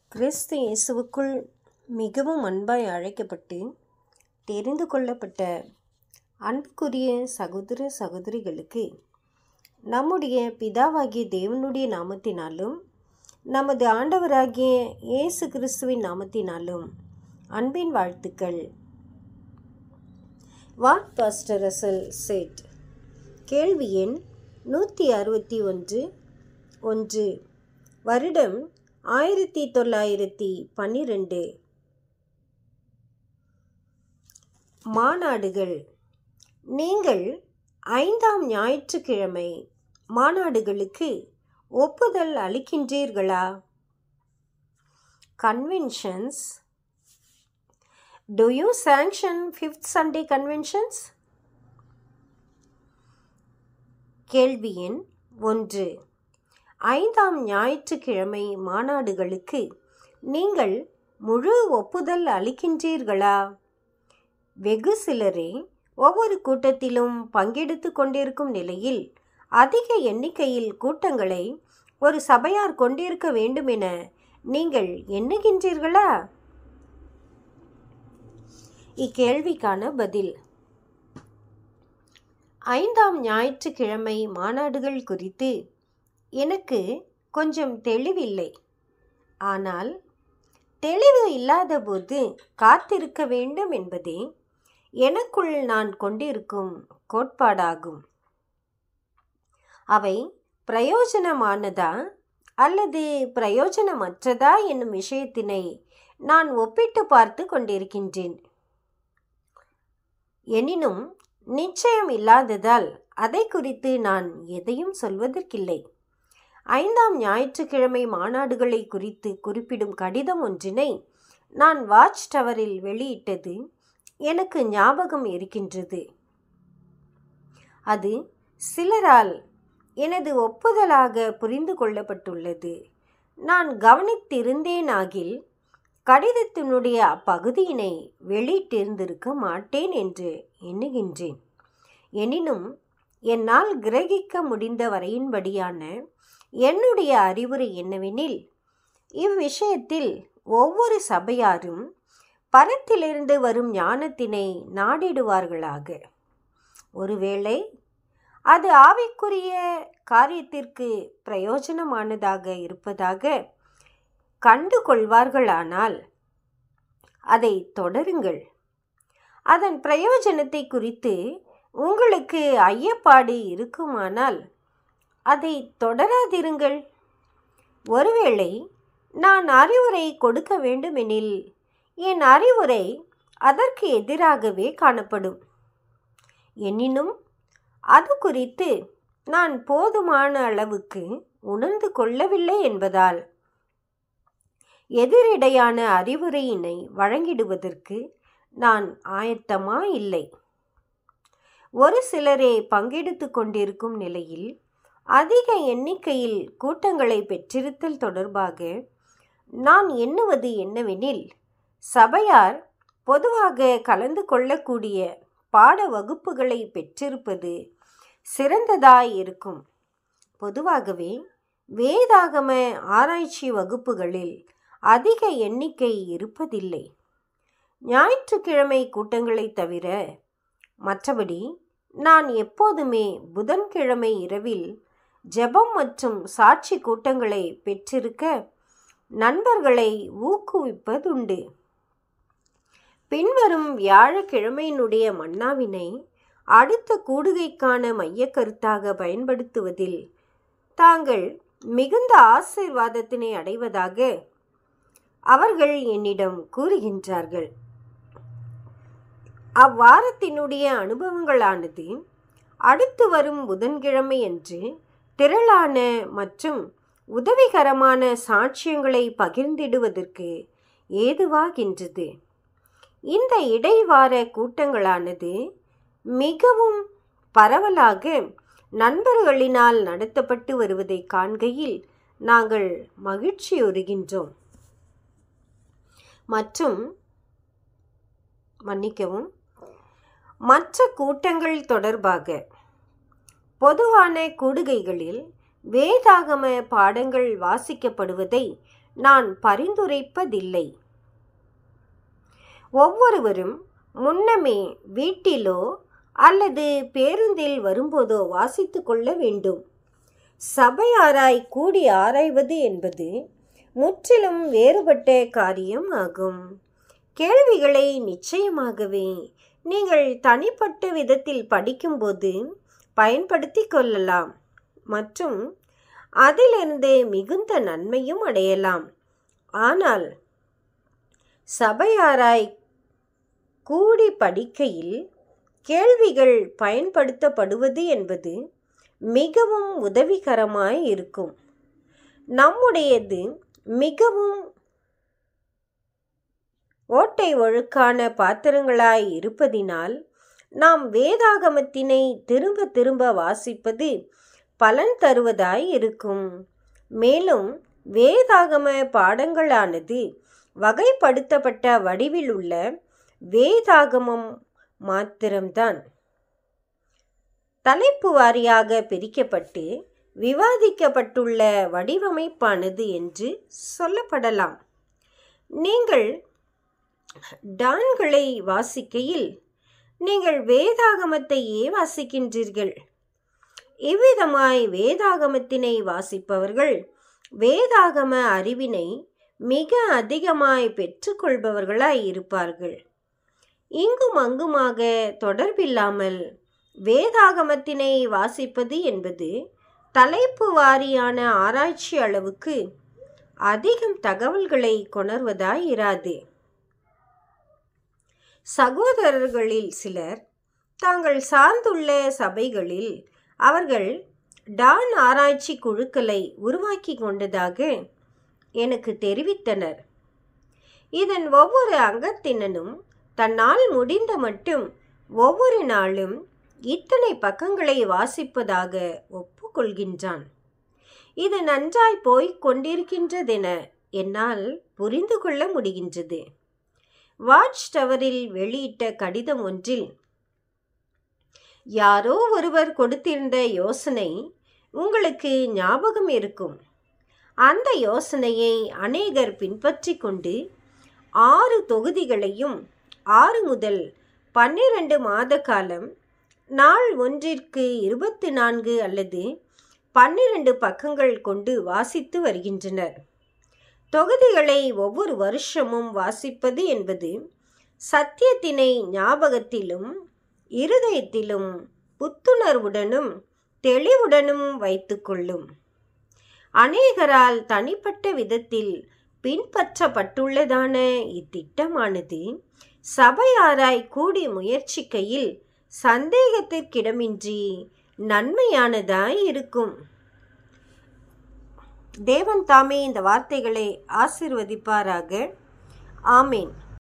கிறிஸ்து இயேசுவுக்குள் மிகவும் அன்பாய் அழைக்கப்பட்டு தெரிந்து கொள்ளப்பட்ட அன்புக்குரிய சகோதர சகோதரிகளுக்கு நம்முடைய பிதாவாகிய தேவனுடைய நாமத்தினாலும் நமது ஆண்டவராகிய இயேசு கிறிஸ்துவின் நாமத்தினாலும் அன்பின் வாழ்த்துக்கள் வாட் பாஸ்டர் ரசல் செட் கேள்வி எண் நூற்றி அறுபத்தி ஒன்று ஒன்று வருடம் ஆயிரத்தி தொள்ளாயிரத்தி பன்னிரெண்டு மாநாடுகள் நீங்கள் ஐந்தாம் ஞாயிற்றுக்கிழமை மாநாடுகளுக்கு ஒப்புதல் அளிக்கின்றீர்களா conventions do you sanction fifth Sunday conventions கேள்வி எண் ஒன்று ஐந்தாம் ஞாயிற்றுக்கிழமை மாநாடுகளுக்கு நீங்கள் முழு ஒப்புதல் அளிக்கின்றீர்களா வெகு சிலரே ஒவ்வொரு கூட்டத்திலும் பங்கெடுத்து கொண்டிருக்கும் நிலையில் அதிக எண்ணிக்கையில் கூட்டங்களை ஒரு சபையார் கொண்டிருக்க வேண்டுமென நீங்கள் எண்ணுகின்றீர்களா இக்கேள்விக்கான பதில் ஐந்தாம் ஞாயிற்றுக்கிழமை மாநாடுகள் குறித்து எனக்கு கொஞ்சம் தெளிவில்லை ஆனால் தெளிவு இல்லாதபோது காத்திருக்க வேண்டும் என்பதே எனக்குள் நான் கொண்டிருக்கும் கோட்பாடாகும் அவை பிரயோஜனமானதா அல்லது பிரயோஜனமற்றதா என்னும் விஷயத்தினை நான் ஒப்பிட்டு பார்த்து கொண்டிருக்கின்றேன் எனினும் நிச்சயம் இல்லாததால் அதை குறித்து நான் எதையும் சொல்வதற்கில்லை ஐந்தாம் ஞாயிற்றுக்கிழமை மாநாடுகளை குறித்து குறிப்பிடும் கடிதம் ஒன்றினை நான் வாட்ச் டவரில் வெளியிட்டது எனக்கு ஞாபகம் இருக்கின்றது அது சிலரால் எனது ஒப்புதலாக புரிந்து கொள்ளப்பட்டுள்ளது நான் கவனித்திருந்தேனாகில் கடிதத்தினுடைய அப்பகுதியினை வெளியிட்டிருந்திருக்க மாட்டேன் என்று எண்ணுகின்றேன் எனினும் என்னால் கிரகிக்க முடிந்த வரையின்படியான என்னுடைய அறிவுரை என்னவெனில் இவ்விஷயத்தில் ஒவ்வொரு சபையாரும் பரத்திலிருந்து வரும் ஞானத்தினை நாடிடுவார்களாக ஒருவேளை அது ஆவிக்குரிய காரியத்திற்கு பிரயோஜனமானதாக இருப்பதாக கண்டு கொள்வார்களானால் அதை தொடருங்கள் அதன் பிரயோஜனத்தை குறித்து உங்களுக்கு ஐயப்பாடு இருக்குமானால் அதை தொடராதிருங்கள் ஒருவேளை நான் அறிவுரை கொடுக்க வேண்டுமெனில் என் அறிவுரை அதற்கு எதிராகவே காணப்படும் எனினும் அது குறித்து நான் போதுமான அளவுக்கு உணர்ந்து கொள்ளவில்லை என்பதால் எதிரிடையான அறிவுரையினை வழங்கிடுவதற்கு நான் ஆயத்தமா இல்லை ஒரு சிலரே பங்கெடுத்து கொண்டிருக்கும் நிலையில் அதிக எண்ணிக்கையில் கூட்டங்களை பெற்றிருத்தல் தொடர்பாக நான் எண்ணுவது என்னவெனில் சபையார் பொதுவாக கலந்து கொள்ளக்கூடிய பாட வகுப்புகளை பெற்றிருப்பது சிறந்ததாய் இருக்கும் பொதுவாகவே வேதாகம ஆராய்ச்சி வகுப்புகளில் அதிக எண்ணிக்கை இருப்பதில்லை ஞாயிற்றுக்கிழமை கூட்டங்களை தவிர மற்றபடி நான் எப்போதுமே புதன்கிழமை இரவில் ஜெபம் மற்றும் சாட்சி கூட்டங்களை பெற்றிருக்க நண்பர்களை ஊக்குவிப்பதுண்டு பின்வரும் வியாழக்கிழமையினுடைய மன்னாவினை அடுத்த கூடுகைக்கான மையக்கருத்தாக பயன்படுத்துவதில் தாங்கள் மிகுந்த ஆசீர்வாதத்தினை அடைவதாக அவர்கள் என்னிடம் கூறுகின்றார்கள் அவ்வாரத்தினுடைய அனுபவங்களானது அடுத்து வரும் புதன்கிழமை அன்று திரளான மற்றும் உதவிகரமான சாட்சியங்களை பகிர்ந்திடுவதற்கு ஏதுவாகின்றது இந்த இடைவார கூட்டங்களானது மிகவும் பரவலாக நண்பர்களினால் நடத்தப்பட்டு வருவதை காண்கையில் நாங்கள் மகிழ்ச்சியுறுகின்றோம் மற்றும் மன்னிக்கவும் மற்ற கூட்டங்கள் தொடர்பாக பொதுவான கூடுகைகளில் வேதாகம பாடங்கள் வாசிக்கப்படுவதை நான் பரிந்துரைப்பதில்லை ஒவ்வொருவரும் முன்னமே வீட்டிலோ அல்லது பேருந்தில் வரும்போதோ வாசித்து கொள்ள வேண்டும் சபையாராய் கூடி ஆராய்வது என்பது முற்றிலும் வேறுபட்ட காரியம் ஆகும் கேள்விகளை நிச்சயமாகவே நீங்கள் தனிப்பட்ட விதத்தில் படிக்கும்போது பயன்படுத்தி கொள்ளலாம் மற்றும் அதிலிருந்து மிகுந்த நன்மையும் அடையலாம் ஆனால் சபையாராய் கூடி படிக்கையில் கேள்விகள் பயன்படுத்தப்படுவது என்பது மிகவும் உதவிகரமாய் இருக்கும் நம்முடையது மிகவும் ஓட்டை ஒழுக்கான பாத்திரங்களாய் இருப்பதினால் நாம் வேதாகமத்தினை திரும்ப திரும்ப வாசிப்பது பலன் தருவதாய் இருக்கும் மேலும் வேதாகம பாடங்களானது வகைப்படுத்தப்பட்ட வடிவில் உள்ள வேதாகமம் மாத்திரம்தான் தலைப்பு வாரியாக பிரிக்கப்பட்டு விவாதிக்கப்பட்டுள்ள வடிவமைப்பானது என்று சொல்லப்படலாம் நீங்கள் டான்களை வாசிக்கையில் நீங்கள் வேதாகமத்தையே வாசிக்கின்றீர்கள் இவ்விதமாய் வேதாகமத்தினை வாசிப்பவர்கள் வேதாகம அறிவினை மிக அதிகமாய் பெற்றுக்கொள்பவர்களாய் இருப்பார்கள் இங்கும் அங்குமாக தொடர்பில்லாமல் வேதாகமத்தினை வாசிப்பது என்பது தலைப்பு வாரியான ஆராய்ச்சி அளவுக்கு அதிகம் தகவல்களை கொணர்வதாய் இராது சகோதரர்களில் சிலர் தாங்கள் சார்ந்துள்ள சபைகளில் அவர்கள் டான் ஆராய்ச்சி குழுக்களை உருவாக்கி கொண்டதாக எனக்கு தெரிவித்தனர் இதன் ஒவ்வொரு அங்கத்தினனும் தன்னால் முடிந்த மட்டும் ஒவ்வொரு நாளும் இத்தனை பக்கங்களை வாசிப்பதாக ஒப்புக்கொள்கின்றான் இது நன்றாய் போய்க் கொண்டிருக்கின்றதென என்னால் புரிந்து கொள்ள முடிகின்றது வாட்ச் டவரில் வெளியிட்ட கடிதம் ஒன்றில் யாரோ ஒருவர் கொடுத்திருந்த யோசனை உங்களுக்கு ஞாபகம் இருக்கும் அந்த யோசனையை அநேகர் பின்பற்றி கொண்டு ஆறு தொகுதிகளையும் ஆறு முதல் பன்னிரண்டு மாத காலம் நாள் ஒன்றிற்கு இருபத்தி நான்கு அல்லது பன்னிரண்டு பக்கங்கள் கொண்டு வாசித்து வருகின்றனர் தொகுதிகளை ஒவ்வொரு வருஷமும் வாசிப்பது என்பது சத்தியத்தினை ஞாபகத்திலும் இருதயத்திலும் புத்துணர்வுடனும் தெளிவுடனும் வைத்துக்கொள்ளும் அநேகரால் தனிப்பட்ட விதத்தில் பின்பற்றப்பட்டுள்ளதான இத்திட்டமானது சபையாராய் கூடி முயற்சிக்கையில் சந்தேகத்திற்கிடமின்றி நன்மையானதாய் இருக்கும் தேவன் தாமே இந்த வார்த்தைகளை ஆசிர்வதிப்பாராக ஆமேன்